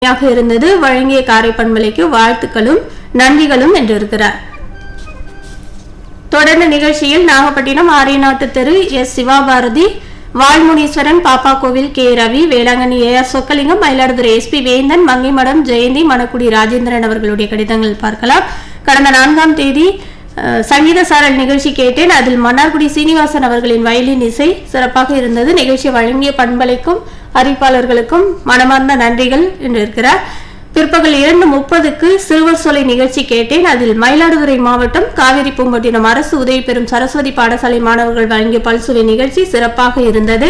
யாக இருந்தது வழங்கிய காரை பண்பலைக்கு வாழ்த்துக்களும் நன்றிகளும் என்றிருக்கிறார் தொடர்ந்து நிகழ்ச்சியில் நாகப்பட்டினம் ஆரியநாட்டு தெரு S சிவாபாரதி Valmuneeswaran Pappa Kovil K Ravi Velankanni A R Chockalingam Mayiladuthurai SP Vendhan Mangaimadam Jayanthi Manakudi Rajendran அவர்களுடைய கடிதங்கள் பார்க்கலாம் கடந்த நான்காம் தேதி அஹ், சங்கீத சாரல் நிகழ்ச்சி கேட்டேன் அதில் மன்னார்குடி சீனிவாசன் அவர்களின் வயலின் இசை சிறப்பாக இருந்தது நிகழ்ச்சி வழங்கிய பண்பலைக்கும் அறிவிப்பாளர்களுக்கும் மனமார்ந்த நன்றிகள் என்று இருக்கிறார் பிற்பகல் இரண்டு முப்பதுக்கு சிறுவர் சொலை நிகழ்ச்சி கேட்டேன் அதில் மயிலாடுதுறை மாவட்டம் காவிரி பூம்பட்டினம் அரசு உதவி பெறும் சரஸ்வதி பாடசாலை மாணவர்கள் வழங்கிய பல்சுவை நிகழ்ச்சி சிறப்பாக இருந்தது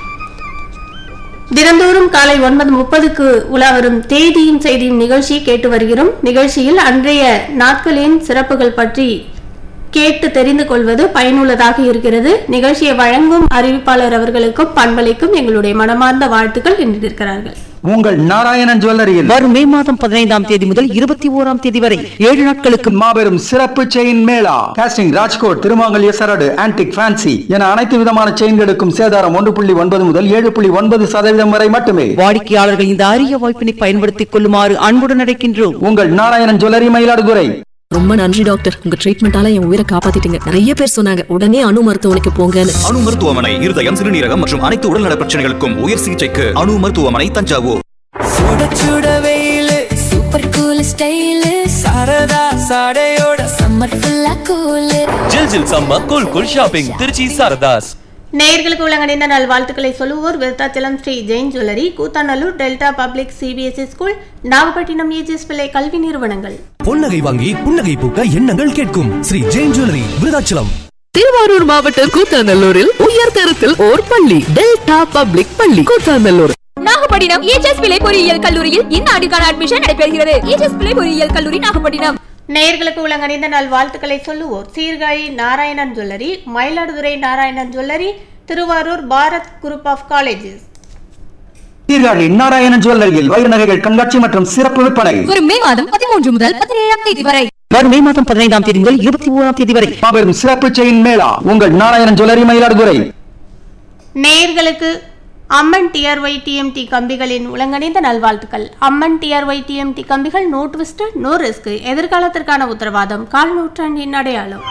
தினந்தோறும் காலை ஒன்பது முப்பதுக்கு உலா வரும் தேதியும் செய்தியும் நிகழ்ச்சி கேட்டு வருகிறோம் நிகழ்ச்சியில் அன்றைய நாட்களின் சிறப்புகள் பற்றி கேட்டு தெரிந்து கொள்வது பயனுள்ளதாக இருக்கிறது நிகழ்ச்சியை வழங்கும் அறிவிப்பாளர் அவர்களுக்கும் பண்பலைக்கும் எங்களுடைய மனமார்ந்த வாழ்த்துக்கள் என்றிருக்கிறார்கள் உங்கள் நாராயணன் ஜுவல்லரியில் வரும் மே மாதம் பதினைந்தாம் தேதி முதல் இருபத்தி ஓராம் தேதி வரை ஏழு நாட்களுக்கு மாபெரும் சிறப்பு செயின் மேளா காஸ்டிங் ராஜ்கோட் திருமாங்கல்ய சரடு ஆன்டிக் ஃபேன்சி என அனைத்து விதமான செயின்களுக்கும் சேதாரம் ஒன்று புள்ளி ஒன்பது முதல் ஏழு புள்ளி ஒன்பது சதவீதம் வரை மட்டுமே வாடிக்கையாளர்கள் இந்த அரிய வாய்ப்பினை பயன்படுத்திக் கொள்ளுமாறு அன்புடன் அழைக்கின்றோம் உங்கள் நாராயணன் ஜுவல்லரி மயிலாடுதுறை ரொம்ப நன்றி டாக்டர் உங்க ட்ரீட்மெண்டால என் உயிரை காப்பாத்திட்டீங்க நிறைய பேர் சொன்னாங்க உடனே அணு மருத்துவமனைக்கு போங்கன்னு அணு மருத்துவமனை இருதயம் சிறுநீரகம் மற்றும் அனைத்து உடல்நல பிரச்சனைகளுக்கும் உயர் சிகிச்சைக்கு அணு மருத்துவமனை தஞ்சாவூர் சுட சுட வெயிலு சூப்பர் கூல் ஸ்டைலு சரதா சாடையோட சம்மர் ஃபுல்லா கூலு ஜில் ஜில் சம்ம cool cool shopping Trichy Saradhas நேயர்களுக்கு உலகணிந்த நல் வாழ்த்துக்களை சொல்லுவோர் Virudhachalam Sri Jain jewellery Koothanallur delta public CBSE school Nagapattinam AGS Pillai கல்வி நிறுவனங்கள் பொன்னகை வாங்கி புன்னகை பூக்க எண்ணங்கள் கேட்கும் ஸ்ரீ ஜெயின் ஜுவல்லரி விருதாச்சலம் திருவாரூர் மாவட்டம் கூத்தாநல்லூரில் உயர் தரத்தில் ஓர் பள்ளி டெல்டா பப்ளிக் பள்ளி கூத்தாநல்லூர் நாகப்பட்டினம் ஏஜஸ் பிள்ளை பொறியியல் கல்லூரியில் இந்த ஆண்டுக்கான அட்மிஷன் நடைபெறுகிறது ஏஜஸ் பிள்ளை பொறியியல் கல்லூரி நாகப்பட்டினம் நேயர்களுக்கு உலகணிந்த நல் வாழ்த்துக்களை சொல்லுவோர் Sirkazhi Narayanan jewellery Mayiladuthurai Narayanan jewellery Tiruvarur Bharat group of colleges Sirkazhi Narayanan ஜுவல்லரியில் வைர நகைகள் கண்காட்சி மற்றும் சிறப்பு விற்பனை வரும் மே மாதம் பதிமூன்று முதல் பதினேழாம் தேதி வரை வரும் மே மாதம் பதினைந்தாம் தேதி முதல் இருபத்தி ஓராம் தேதி வரை மாபெரும் சிறப்பு செயின் மேளா உங்கள் நாராயணன் ஜுவல்லரி மயிலாடுதுறை நேயர்களுக்கு அம்மன் டிஆர்ஒய் டிஎம்டி கம்பிகளின் உலகணிந்த நல்வாழ்த்துக்கள் அம்மன் டிஆர்ஒய் டிஎம்டி கம்பிகள் நோ ட்விஸ்ட் நோ ரிஸ்க் எதிர்காலத்திற்கான உத்தரவாதம் கால் நூற்றாண்டின் அடையாளம்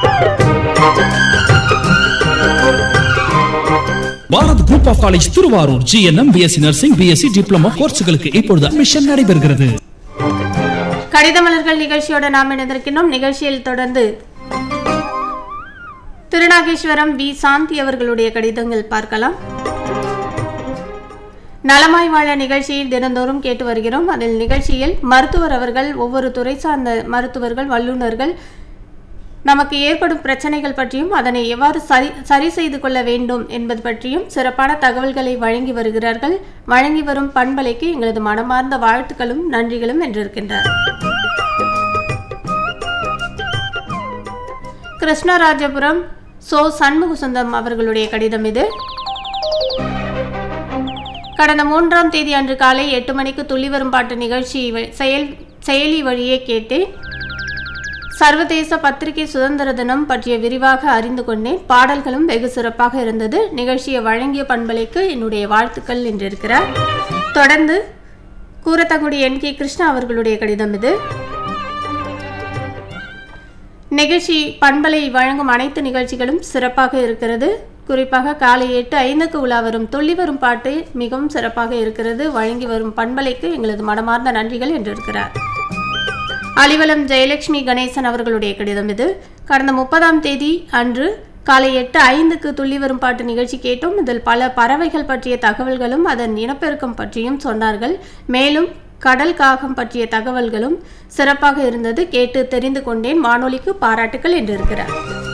Bharat group of college Tiruvarur GNM BSc nursing BSc diploma கோர்ஸுகளுக்கு இப்பொழுது அட்மிஷன் நடைபெறுகிறது கடிதமலர்கள் நிகழ்ச்சியோட நாம் இணைந்திருக்கின்றோம் நிகழ்ச்சியில் தொடர்ந்து திருநாகேஸ்வரம் வி சாந்தி அவர்களுடைய கடிதங்கள் பார்க்கலாம் நலமாய் வாழ நிகழ்ச்சியில் தினந்தோறும் கேட்டு வருகிறோம் அதில் நிகழ்ச்சியில் மருத்துவர் அவர்கள் ஒவ்வொரு துறை சார்ந்த மருத்துவர்கள் வல்லுநர்கள் நமக்கு ஏற்படும் பிரச்சனைகள் பற்றியும் அதனை எவ்வாறு சரி சரி செய்து கொள்ள வேண்டும் என்பது பற்றியும் சிறப்பான தகவல்களை வழங்கி வருகிறார்கள் வழங்கி வரும் பண்பலைக்கு எங்களது மனமார்ந்த வாழ்த்துக்களும் நன்றிகளும் என்றிருக்கின்றார் கிருஷ்ணராஜபுரம் சோ சண்முகசுந்தரம் அவர்களுடைய கடிதம் இது கடந்த மூன்றாம் தேதி அன்று காலை எட்டு மணிக்கு துள்ளி வரும் பாட்டு நிகழ்ச்சி வ- செயல் செயலி வழியே கேட்டேன் சர்வதேச பத்திரிகை சுதந்திர தினம் பற்றிய விரிவாக அறிந்து கொண்டேன் பாடல்களும் வெகு சிறப்பாக இருந்தது நிகழ்ச்சியை வழங்கிய பண்பலைக்கு என்னுடைய வாழ்த்துக்கள் என்றிருக்கிறார் தொடர்ந்து கூரத்தங்குடி என் கே கிருஷ்ணா அவர்களுடைய கடிதம் இது நிகழ்ச்சி பண்பலை வழங்கும் அனைத்து நிகழ்ச்சிகளும் சிறப்பாக இருக்கிறது குறிப்பாக காலை எட்டு ஐந்துக்கு உலா வரும் துள்ளி வரும் பாட்டு மிகவும் சிறப்பாக இருக்கிறது வழங்கி வரும் பண்பலைக்கு எங்களது மனமார்ந்த நன்றிகள் என்றிருக்கிறார் அலிவலம் ஜெயலட்சுமி கணேசன் அவர்களுடைய கடிதம் இது கடந்த முப்பதாம் தேதி அன்று காலை எட்டு ஐந்துக்கு துள்ளி வரும் பாட்டு நிகழ்ச்சி கேட்டோம் இதில் பல பறவைகள் பற்றிய தகவல்களும் அதன் இனப்பெருக்கம் பற்றியும் சொன்னார்கள் மேலும் கடல் காகம் பற்றிய தகவல்களும் சிறப்பாக இருந்தது கேட்டு தெரிந்து கொண்டேன் வானொலிக்கு பாராட்டுக்கள் என்றிருக்கிறார்